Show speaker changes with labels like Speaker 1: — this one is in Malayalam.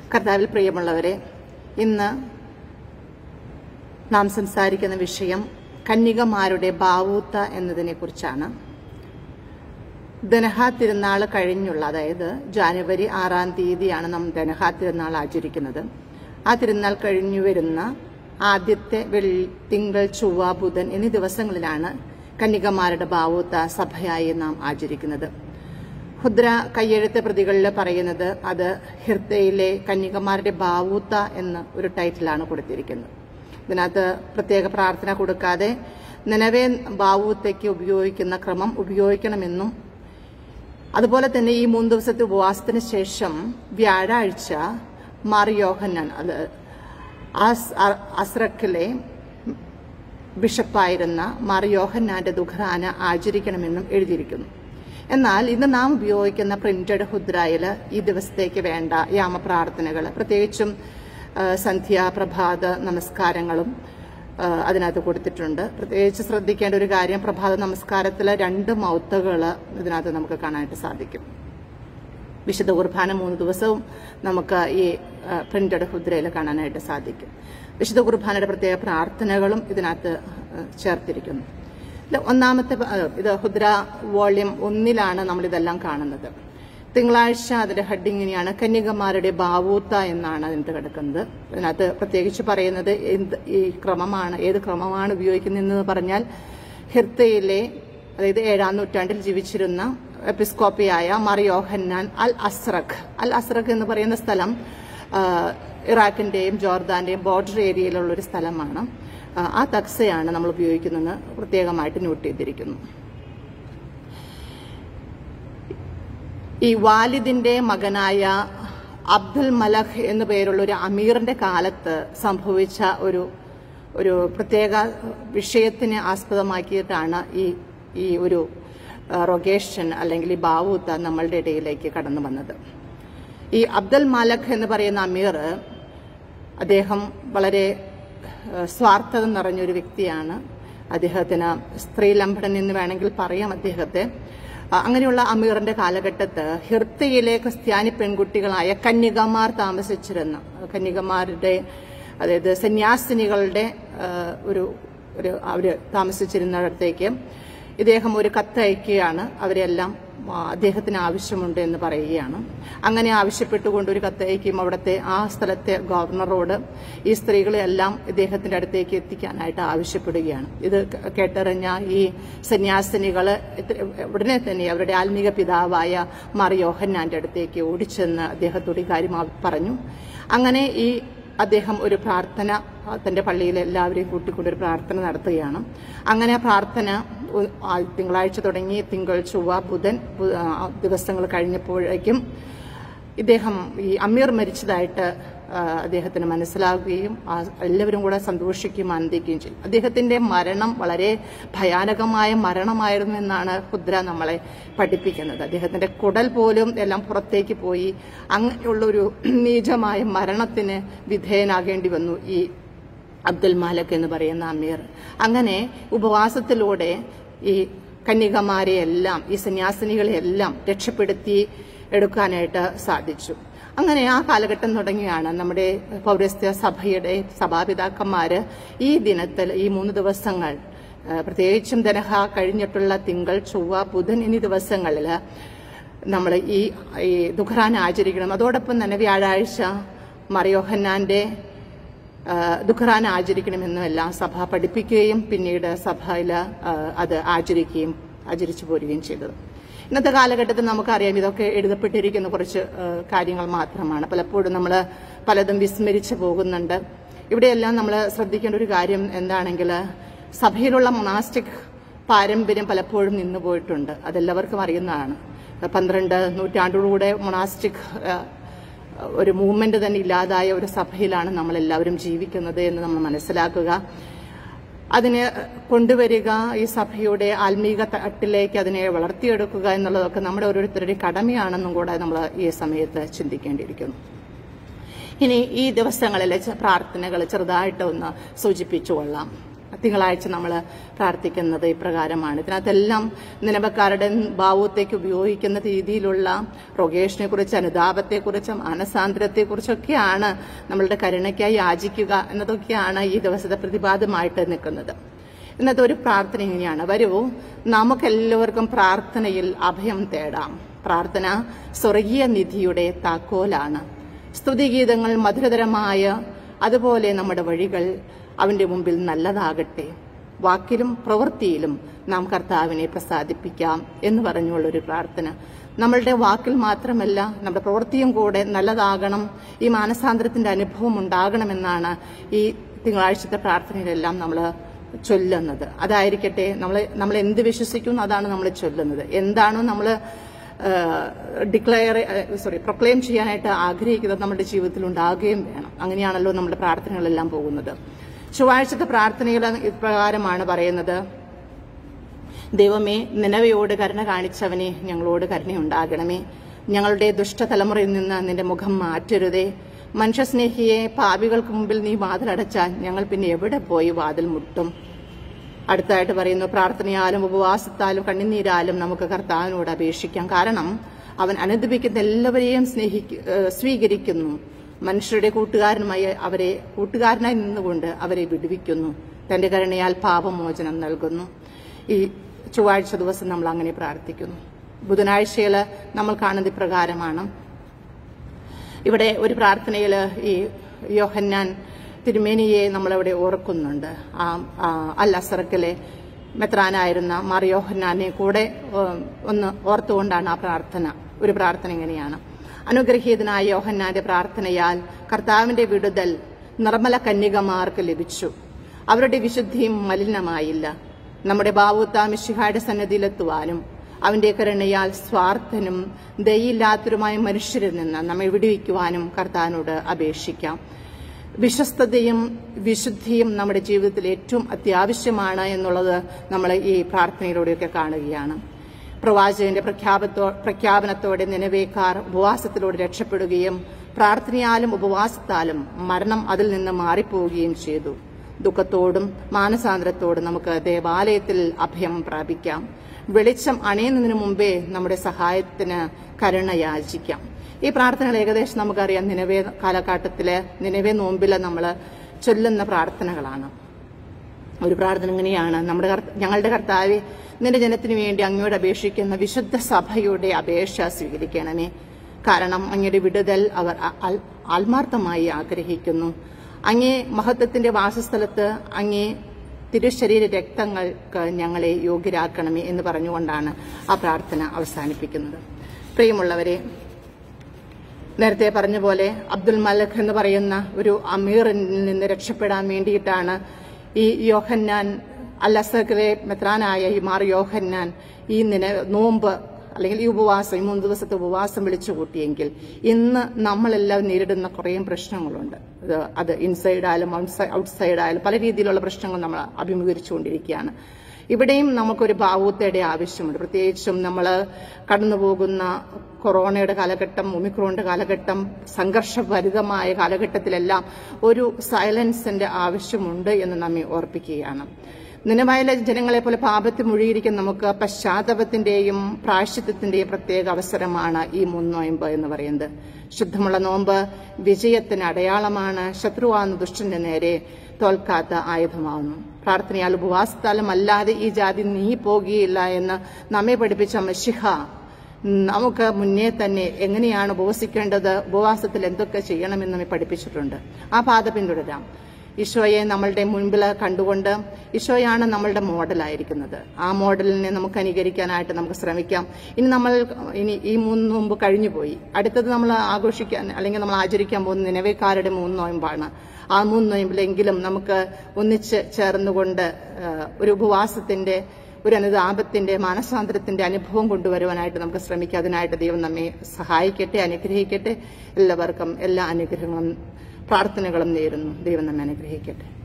Speaker 1: കർത്താവിൽ പ്രിയമുള്ളവരെ ഇന്ന് നാം സംസാരിക്കുന്ന വിഷയം കന്യകമാരുടെ ബാവൂത്ത എന്നതിനെ കുറിച്ചാണ് ദനഹ തിരുനാൾ കഴിഞ്ഞുള്ള അതായത് ജാനുവരി ആറാം തീയതിയാണ് നാം ദനഹ തിരുനാൾ ആചരിക്കുന്നത് ആ തിരുനാൾ കഴിഞ്ഞു വരുന്ന ആദ്യത്തെ വെള്ളി തിങ്കൾ ചൊവ്വ ബുധൻ എന്നീ ദിവസങ്ങളിലാണ് കന്യകമാരുടെ ബാവൂത്ത സഭയായി നാം ആചരിക്കുന്നത് ഹുദ്ര കയ്യെഴുത്ത് പ്രതികളിൽ പറയുന്നത് അത് ഹിർത്തയിലെ കന്യകമാരുടെ ബാവൂത്ത എന്ന ഒരു ടൈറ്റിലാണ് കൊടുത്തിരിക്കുന്നത് ഇതിനകത്ത് പ്രത്യേക പ്രാർത്ഥന കൊടുക്കാതെ നിലവേ ബാവൂത്തയ്ക്ക് ഉപയോഗിക്കുന്ന ക്രമം ഉപയോഗിക്കണമെന്നും അതുപോലെ തന്നെ ഈ മൂന്ന് ദിവസത്തെ ഉപവാസത്തിന് ശേഷം വ്യാഴാഴ്ച മാർ യോഹന്നാൻ അത് ആസ്- അ- അസ്രക്കിലെ ബിഷപ്പായിരുന്ന മാർ യോഹന്നാന്റെ ദുഃഖാന ആചരിക്കണമെന്നും എഴുതിയിരിക്കുന്നു എന്നാൽ ഇന്ന് നാം ഉപയോഗിക്കുന്ന പ്രിന്റഡ് ഹുദ്രായിൽ ഈ ദിവസത്തേക്ക് വേണ്ട യാമപ്രാർത്ഥനകൾ പ്രത്യേകിച്ചും ആ, സന്ധ്യ പ്രഭാത നമസ്കാരങ്ങളും ആ, അതിനകത്ത് കൊടുത്തിട്ടുണ്ട് പ്രത്യേകിച്ച് ശ്രദ്ധിക്കേണ്ട ഒരു കാര്യം പ്രഭാത നമസ്കാരത്തിലെ രണ്ട് മൗത്തുകൾ ഇതിനകത്ത് നമുക്ക് കാണാനായിട്ട് സാധിക്കും വിശുദ്ധ കുർബാന മൂന്ന് ദിവസവും നമുക്ക് ഈ പ്രിന്റഡ് ഹുദ്രയിൽ കാണാനായിട്ട് സാധിക്കും വിശുദ്ധ കുർബാനയുടെ പ്രത്യേക പ്രാർത്ഥനകളും ഇതിനകത്ത് ആ, ചേർത്തിരിക്കുന്നു ഇത് ഒന്നാമത്തെ പ- ആ, ഇത് ഹുദ്ര വോള്യം ഒന്നിലാണ് നമ്മൾ ഇതെല്ലാം കാണുന്നത് തിങ്കളാഴ്ച അതിന്റെ ഹെഡിങ് ഇങ്ങനെയാണ് കന്യകമാരുടെ ബാവൂത്ത എന്നാണ് അതിനകത്ത് കിടക്കുന്നത് അതിനകത്ത് പ്രത്യേകിച്ച് പറയുന്നത് എന്ത് ഈ ക്രമമാണ് ഏത് ക്രമമാണ് ഉപയോഗിക്കുന്നതെന്ന് പറഞ്ഞാൽ ഹിർത്തയിലെ അതായത് ഏഴാം നൂറ്റാണ്ടിൽ ജീവിച്ചിരുന്ന എപ്പിസ്കോപ്പിയായ മറിയോഹന്നാൻ അൽ അസ്രഖ് അൽ അസ്രഖ് എന്ന് പറയുന്ന സ്ഥലം ആ, ഇറാഖിന്റെയും ജോർദാന്റെയും ബോർഡർ ഏരിയയിലുള്ള ഒരു സ്ഥലമാണ് ആ, ആ തക്സയാണ് നമ്മൾ ഉപയോഗിക്കുന്നതെന്ന് പ്രത്യേകമായിട്ട് നോട്ട് ചെയ്തിരിക്കുന്നു ഈ വാലിദിന്റെ മകനായ അബ്ദുൽ മലഖ് എന്നു പേരുള്ള ഒരു അമീറിന്റെ കാലത്ത് സംഭവിച്ച ഒരു ഒരു പ്രത്യേക വിഷയത്തിനെ ആസ്പദമാക്കിയിട്ടാണ് ഈ ഈ ഒരു റൊഗേഷൻ അല്ലെങ്കിൽ ഈ ബാവൂത്ത നമ്മളുടെ ഇടയിലേക്ക് കടന്നു വന്നത് ഈ അബ്ദുൽ മാലഖ് എന്ന് പറയുന്ന അമീർ അദ്ദേഹം വളരെ ഏഹ്, സ്വാർത്ഥത നിറഞ്ഞൊരു വ്യക്തിയാണ് അദ്ദേഹത്തിന് സ്ത്രീലംബടൻ എന്ന് വേണമെങ്കിൽ പറയാം അദ്ദേഹത്തെ ആ, അങ്ങനെയുള്ള അമീറിന്റെ കാലഘട്ടത്ത് ഹിർത്തയിലെ ക്രിസ്ത്യാനി പെൺകുട്ടികളായ കന്യകമാർ താമസിച്ചിരുന്ന കന്യകമാരുടെ അതായത് സന്യാസിനികളുടെ ഏഹ്, ഒരു ഒരു അവര് താമസിച്ചിരുന്നിടത്തേക്ക് ഇദ്ദേഹം ഒരു കത്ത് അയക്കുകയാണ് അവരെല്ലാം ആ, അദ്ദേഹത്തിന് ആവശ്യമുണ്ട് എന്ന് പറയുകയാണ് അങ്ങനെ ആവശ്യപ്പെട്ടുകൊണ്ട് ഒരു കത്തയക്കും അവിടുത്തെ ആ സ്ഥലത്തെ ഗവർണറോട് ഈ സ്ത്രീകളെല്ലാം ഇദ്ദേഹത്തിന്റെ അടുത്തേക്ക് എത്തിക്കാനായിട്ട് ആവശ്യപ്പെടുകയാണ് ഇത് കേ- കേട്ടറിഞ്ഞ ഈ സന്യാസിനികള് ഇത്ര- ഉടനെ തന്നെ അവരുടെ ആത്മീക പിതാവായ മാർ യോഹന്നാന്റെ അടുത്തേക്ക് ഓടിച്ചെന്ന് അദ്ദേഹത്തോട് ഈ കാര്യം ആ- പറഞ്ഞു അങ്ങനെ ഈ അദ്ദേഹം ഒരു പ്രാർത്ഥന ആ, തന്റെ പള്ളിയിൽ എല്ലാവരെയും കൂട്ടിക്കൊണ്ട് ഒരു പ്രാർത്ഥന നടത്തുകയാണ് അങ്ങനെ ആ പ്രാർത്ഥന ഉ- ആ തിങ്കളാഴ്ച തുടങ്ങി തിങ്കൾ ചൊവ്വ ബുധൻ ബു- ആ, ദിവസങ്ങൾ കഴിഞ്ഞപ്പോഴേക്കും ഇദ്ദേഹം ഈ അമീർ മരിച്ചതായിട്ട് ആ, അദ്ദേഹത്തിന് മനസ്സിലാകുകയും ആ എല്ലാവരും കൂടെ സന്തോഷിക്കുകയും ആനന്ദിക്കുകയും ചെയ്യും അദ്ദേഹത്തിന്റെ മരണം വളരെ ഭയാനകമായ മരണമായിരുന്നു എന്നാണ് ഖുദ്ര നമ്മളെ പഠിപ്പിക്കുന്നത് അദ്ദേഹത്തിന്റെ കുടൽ പോലും എല്ലാം പുറത്തേക്ക് പോയി അങ്ങനെയുള്ളൊരു നീചമായ മരണത്തിന് വിധേയനാകേണ്ടി വന്നു ഈ അബ്ദുൽ മാലക് എന്ന് പറയുന്ന അമീർ അങ്ങനെ ഉപവാസത്തിലൂടെ ഈ കന്യകമാരെ എല്ലാം ഈ സന്യാസിനികളെ എല്ലാം രക്ഷപ്പെടുത്തി എടുക്കാനായിട്ട് സാധിച്ചു അങ്ങനെ ആ കാലഘട്ടം തുടങ്ങിയാണ് നമ്മുടെ പൗരസ്ത്യ സഭയുടെ സഭാപിതാക്കന്മാര് ഈ ദിനത്തിൽ ഈ മൂന്ന് ദിവസങ്ങൾ ആ, പ്രത്യേകിച്ചും ദനഹ കഴിഞ്ഞിട്ടുള്ള തിങ്കൾ ചൊവ്വ ബുധൻ എന്നീ ദിവസങ്ങളിൽ നമ്മൾ ഈ ഈ ദുഃഖറാൻ ആചരിക്കണം അതോടൊപ്പം തന്നെ വ്യാഴാഴ്ച മറിയോഹന്നാന്റെ ആ, ദുഃഖറാൻ ആചരിക്കണമെന്നും എല്ലാം സഭ പഠിപ്പിക്കുകയും പിന്നീട് സഭയിൽ അത് ആചരിക്കുകയും ആചരിച്ചു പോരുകയും ചെയ്തത് ഇന്നത്തെ കാലഘട്ടത്തിൽ നമുക്കറിയാം ഇതൊക്കെ എഴുതപ്പെട്ടിരിക്കുന്ന കുറച്ച് ആ, കാര്യങ്ങൾ മാത്രമാണ് പലപ്പോഴും നമ്മൾ പലതും വിസ്മരിച്ചു പോകുന്നുണ്ട് ഇവിടെയെല്ലാം നമ്മൾ ശ്രദ്ധിക്കേണ്ട ഒരു കാര്യം എന്താണെങ്കിൽ സഭയിലുള്ള മൊണാസ്റ്റിക് പാരമ്പര്യം പലപ്പോഴും നിന്നുപോയിട്ടുണ്ട് അതെല്ലാവർക്കും അറിയുന്നതാണ് പന്ത്രണ്ട് നൂറ്റാണ്ടോടുകൂടെ മൊണാസ്റ്റിക് ആ, ഒരു മൂവ്മെന്റ് തന്നെ ഇല്ലാതായ ഒരു സഭയിലാണ് നമ്മൾ എല്ലാവരും ജീവിക്കുന്നത് എന്ന് നമ്മൾ മനസ്സിലാക്കുക അതിനെ കൊണ്ടുവരിക ഈ സഭയുടെ ആത്മീക തട്ടിലേക്ക് അതിനെ വളർത്തിയെടുക്കുക എന്നുള്ളതൊക്കെ നമ്മുടെ ഓരോരുത്തരുടെയും കടമയാണെന്നും കൂടെ നമ്മൾ ഈ സമയത്ത് ചിന്തിക്കേണ്ടിയിരിക്കുന്നു ഇനി ഈ ദിവസങ്ങളിലെ ച- പ്രാർത്ഥനകൾ ചെറുതായിട്ട് ഒന്ന് സൂചിപ്പിച്ചു കൊള്ളാം തിങ്കളാഴ്ച നമ്മൾ പ്രാർത്ഥിക്കുന്നത് ഇപ്രകാരമാണ് ഇതിനകത്തെല്ലാം നിലവക്കാരുടെ ഭാവത്തേക്ക് ഉപയോഗിക്കുന്ന രീതിയിലുള്ള റൊഗേഷനെ കുറിച്ച് അനുതാപത്തെക്കുറിച്ചും മാനസാന്തരത്തെക്കുറിച്ചൊക്കെയാണ് നമ്മളുടെ കരുണയ്ക്കായി യാചിക്കുക എന്നതൊക്കെയാണ് ഈ ദിവസത്തെ പ്രതിപാദമായിട്ട് നിൽക്കുന്നത് ഇന്നത്തെ ഒരു പ്രാർത്ഥന ഇങ്ങനെയാണ് വരൂ നമുക്കെല്ലാവർക്കും പ്രാർത്ഥനയിൽ അഭയം തേടാം പ്രാർത്ഥന സ്വർഗീയ നിധിയുടെ താക്കോലാണ് സ്തുതിഗീതങ്ങൾ മധുരതരമായ അതുപോലെ നമ്മുടെ വഴികൾ അവന്റെ മുമ്പിൽ നല്ലതാകട്ടെ വാക്കിലും പ്രവൃത്തിയിലും നാം കർത്താവിനെ പ്രസാദിപ്പിക്കാം എന്ന് പറഞ്ഞുള്ളൊരു പ്രാർത്ഥന നമ്മളുടെ വാക്കിൽ മാത്രമല്ല നമ്മുടെ പ്രവൃത്തിയും കൂടെ നല്ലതാകണം ഈ മാനസാന്തരത്തിന്റെ അനുഭവം ഉണ്ടാകണമെന്നാണ് ഈ തിങ്കളാഴ്ചത്തെ പ്രാർത്ഥനയിലെല്ലാം നമ്മൾ ചൊല്ലുന്നത് അതായിരിക്കട്ടെ നമ്മൾ നമ്മൾ എന്ത് വിശ്വസിക്കുന്നു അതാണ് നമ്മൾ ചൊല്ലുന്നത് എന്താണോ നമ്മൾ ഡിക്ലെയർ സോറി പ്രൊക്ലെയിം ചെയ്യാനായിട്ട് ആഗ്രഹിക്കുന്നത് നമ്മുടെ ജീവിതത്തിൽ ഉണ്ടാകുകയും വേണം അങ്ങനെയാണല്ലോ നമ്മുടെ പ്രാർത്ഥനകളെല്ലാം പോകുന്നത് ചൊവ്വാഴ്ചത്തെ പ്രാർത്ഥനകൾ ഇപ്രകാരമാണ് പറയുന്നത് ദൈവമേ നിലവയോട് കരുണ കാണിച്ചവനെ ഞങ്ങളോട് കരുണയുണ്ടാകണമേ ഞങ്ങളുടെ ദുഷ്ടതലമുറയിൽ നിന്ന് നിന്റെ മുഖം മാറ്റരുതേ മനുഷ്യസ്നേഹിയെ പാപികൾക്ക് മുമ്പിൽ നീ വാതിലടച്ചാൽ ഞങ്ങൾ പിന്നെ എവിടെ പോയി വാതിൽ മുട്ടും അടുത്തായിട്ട് പറയുന്നു പ്രാർത്ഥനയാലും ഉപവാസത്താലും കണ്ണുനീരാലും നമുക്ക് കർത്താവിനോട് അപേക്ഷിക്കാം കാരണം അവൻ അനുദപിക്കുന്ന എല്ലാവരെയും സ്നേഹിക്ക ഏഹ് സ്വീകരിക്കുന്നു മനുഷ്യരുടെ കൂട്ടുകാരനുമായി അവരെ കൂട്ടുകാരനായി നിന്നുകൊണ്ട് അവരെ വിടുവിക്കുന്നു തന്റെ കരുണയാൽ പാപമോചനം നൽകുന്നു ഈ ചൊവ്വാഴ്ച ദിവസം നമ്മൾ അങ്ങനെ പ്രാർത്ഥിക്കുന്നു ബുധനാഴ്ചയിൽ നമ്മൾ കാണുന്നത് ഇപ്രകാരമാണ് ഇവിടെ ഒരു പ്രാർത്ഥനയിൽ ഈ യോഹന്നാൻ തിരുമേനിയെ നമ്മളവിടെ ഓർക്കുന്നുണ്ട് ആ ആ, അൽ അസറക്കിലെ മെത്രാനായിരുന്ന മാർ യോഹന്നാനെ കൂടെ ഏഹ്, ഒന്ന് ഓർത്തുകൊണ്ടാണ് ആ പ്രാർത്ഥന ഒരു പ്രാർത്ഥന ഇങ്ങനെയാണ് അനുഗ്രഹീതനായ യോഹന്നാന്റെ പ്രാർത്ഥനയാൽ കർത്താവിന്റെ വിടുതൽ നിർമ്മല കന്യകമാർക്ക് ലഭിച്ചു അവരുടെ വിശുദ്ധിയും മലിനമായില്ല നമ്മുടെ ബാവുത്താമിഷിഹായുടെ സന്നദ്ധിയിലെത്തുവാനും അവന്റെ കരുണയാൽ സ്വാർത്ഥനും ദയില്ലാത്തവരുമായ മനുഷ്യരിൽ നിന്ന് നമ്മെ വിടുവിക്കുവാനും കർത്താവിനോട് അപേക്ഷിക്കാം വിശ്വസ്തതയും വിശുദ്ധിയും നമ്മുടെ ജീവിതത്തിൽ ഏറ്റവും അത്യാവശ്യമാണ് എന്നുള്ളത് നമ്മൾ ഈ പ്രാർത്ഥനയിലൂടെയൊക്കെ കാണുകയാണ് പ്രവാചകന്റെ പ്രഖ്യാപത്തോ പ്രഖ്യാപനത്തോടെ നിലവേക്കാർ ഉപവാസത്തിലൂടെ രക്ഷപ്പെടുകയും പ്രാർത്ഥനയാലും ഉപവാസത്താലും മരണം അതിൽ നിന്ന് മാറിപ്പോവുകയും ചെയ്തു ദുഃഖത്തോടും മാനസാന്തരത്തോടും നമുക്ക് ദേവാലയത്തിൽ അഭയം പ്രാപിക്കാം വെളിച്ചം അണയുന്നതിന് മുമ്പേ നമ്മുടെ സഹായത്തിന് കരുണ യാചിക്കാം ഈ പ്രാർത്ഥനകൾ ഏകദേശം നമുക്കറിയാം നിലവേ കാലഘട്ടത്തിലെ നിലവേ നോമ്പില് നമ്മൾ ചൊല്ലുന്ന പ്രാർത്ഥനകളാണ് ഒരു പ്രാർത്ഥന ഇങ്ങനെയാണ് നമ്മുടെ കർത്ത- ഞങ്ങളുടെ കർത്താവെ നിന്റെ ജനത്തിനു വേണ്ടി അങ്ങയോട് അപേക്ഷിക്കുന്ന വിശുദ്ധ സഭയുടെ അപേക്ഷ സ്വീകരിക്കണമേ കാരണം അങ്ങയുടെ വിടുതൽ അവർ അ- ആൽ- ആത്മാർത്ഥമായി ആഗ്രഹിക്കുന്നു അങ്ങേ മഹത്വത്തിന്റെ വാസസ്ഥലത്ത് അങ്ങേ തിരുശരീര രക്തങ്ങൾക്ക് ഞങ്ങളെ യോഗ്യരാക്കണമേ എന്ന് പറഞ്ഞുകൊണ്ടാണ് ആ പ്രാർത്ഥന അവസാനിപ്പിക്കുന്നത് പ്രിയമുള്ളവരെ നേരത്തെ പറഞ്ഞ പോലെ അബ്ദുൽ മലക് എന്ന് പറയുന്ന ഒരു അമീറിൽ നിന്ന് രക്ഷപ്പെടാൻ വേണ്ടിയിട്ടാണ് ഈ യോഹന്നാൻ അൽ അസഖിലെ മെത്രാനായ ഈ മാർ യോഹന്നാൻ ഈ നിന നോമ്പ് അല്ലെങ്കിൽ ഈ ഉപവാസം ഈ മൂന്ന് ദിവസത്തെ ഉപവാസം വിളിച്ചു കൂട്ടിയെങ്കിൽ ഇന്ന് നമ്മളെല്ലാം നേരിടുന്ന കുറേ പ്രശ്നങ്ങളുണ്ട് ഇത് അത് ഇൻസൈഡ് ആയാലും ഔട്ട്സൈഡ് ആയാലും പല രീതിയിലുള്ള പ്രശ്നങ്ങൾ നമ്മൾ അഭിമുഖീകരിച്ചുകൊണ്ടിരിക്കുകയാണ് ഇവിടെയും നമുക്കൊരു ഭാവൂത്തയുടെ ആവശ്യമുണ്ട് പ്രത്യേകിച്ചും നമ്മൾ കടന്നുപോകുന്ന കൊറോണയുടെ കാലഘട്ടം ഒമിക്രോണിന്റെ കാലഘട്ടം സംഘർഷഭരിതമായ കാലഘട്ടത്തിലെല്ലാം ഒരു സൈലൻസിന്റെ ആവശ്യമുണ്ട് എന്ന് നമ്മെ ഓർപ്പിക്കുകയാണ് നിലവായിലെ ജനങ്ങളെ പോലെ പാപത്തിൽ മുഴുകിയിരിക്കുന്ന നമുക്ക് പശ്ചാത്തലത്തിന്റെയും പ്രായശ്ചിത്തത്തിന്റെയും പ്രത്യേക അവസരമാണ് ഈ മുന്നോയമ്പ് എന്ന് പറയുന്നത് ശുദ്ധമുള്ള നോമ്പ് വിജയത്തിന് അടയാളമാണ് ശത്രുവാകുന്ന ദുഷ്ടന്റെ നേരെ തോൽക്കാത്ത ആയുധമാവുന്നു പ്രാർത്ഥനയാൽ ഉപവാസത്താലും അല്ലാതെ ഈ ജാതി നീ പോകുകയില്ല എന്ന് നമ്മെ പഠിപ്പിച്ച മഷിഹ നമുക്ക് മുന്നേ തന്നെ എങ്ങനെയാണ് ഉപവസിക്കേണ്ടത് ഉപവാസത്തിൽ എന്തൊക്കെ ചെയ്യണമെന്ന് നമ്മെ പഠിപ്പിച്ചിട്ടുണ്ട് ആ പാത പിന്തുടരാം ഈശോയെ നമ്മളുടെ മുൻപിൽ കണ്ടുകൊണ്ട് ഈശോയാണ് നമ്മളുടെ മോഡലായിരിക്കുന്നത് ആ മോഡലിനെ നമുക്ക് അനുകരിക്കാനായിട്ട് നമുക്ക് ശ്രമിക്കാം ഇനി നമ്മൾ ഇനി ഈ മൂന്ന് നോമ്പ് കഴിഞ്ഞുപോയി അടുത്തത് നമ്മൾ ആഘോഷിക്കാൻ അല്ലെങ്കിൽ നമ്മൾ ആചരിക്കാൻ പോകുന്ന നിലവേക്കാരുടെ മൂന്ന് നോയമ്പാണ് ആ മൂന്ന് നോയമ്പിലെങ്കിലും നമുക്ക് ഒന്നിച്ച് ചേർന്നുകൊണ്ട് ആ, ഒരു ഉപവാസത്തിന്റെ ഒരു അനുതാപത്തിന്റെ മാനസാന്തരത്തിന്റെ അനുഭവം കൊണ്ടുവരുവാനായിട്ട് നമുക്ക് ശ്രമിക്കാം അതിനായിട്ട് ദൈവം നമ്മെ സഹായിക്കട്ടെ അനുഗ്രഹിക്കട്ടെ എല്ലാവർക്കും എല്ലാ അനുഗ്രഹങ്ങളും പ്രാർത്ഥനകളും നേരുന്നു ദൈവം നമ്മെ അനുഗ്രഹിക്കട്ടെ